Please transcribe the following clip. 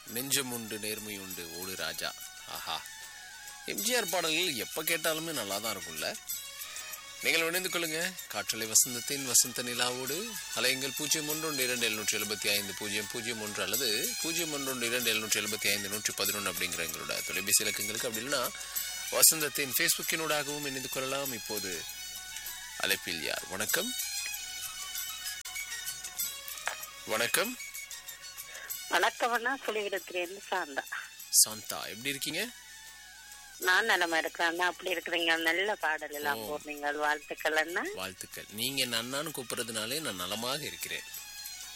நெஞ்சம் உண்டு நேர்மை உண்டு ஓடு ராஜா ஆஹா எம்ஜிஆர் பாடல்கள் எப்போ கேட்டாலுமே நல்லா தான் இருக்கும்ல நீங்கள் இணைந்து கொள்ளுங்க காற்றலை வசந்தத்தின் வசந்த நிலாவோடு அலையுங்கள் பூஜ்ஜியம் ஒன்று ஒன்று இரண்டு எழுநூற்றி எழுபத்தி ஐந்து பூஜ்ஜியம் பூஜ்ஜியம் ஒன்று அல்லது பூஜ்ஜியம் ஒன்று ஒன்று இரண்டு எழுநூற்றி எழுபத்தி ஐந்து நூற்றி பதினொன்று அப்படிங்கிற எங்களோட தொலைபேசி இலக்கங்களுக்கு அப்படி இல்லைன்னா வசந்தத்தின் ஃபேஸ்புக்கினூடாகவும் இணைந்து கொள்ளலாம் இப்போது அழைப்பில் யார் வணக்கம் வணக்கம் வணக்கம் அண்ணா சுழிவிடத்திலிருந்து சாந்தா சாந்தா எப்படி இருக்கீங்க நான் நிலமா இருக்கிறேன் அண்ணா அப்படி இருக்கிறீங்க நல்ல பாடல் எல்லாம் போடுறீங்க வாழ்த்துக்கள் அண்ணா வாழ்த்துக்கள் நீங்க என்ன அண்ணான்னு கூப்பிடுறதுனாலே நான் நலமாக இருக்கிறேன்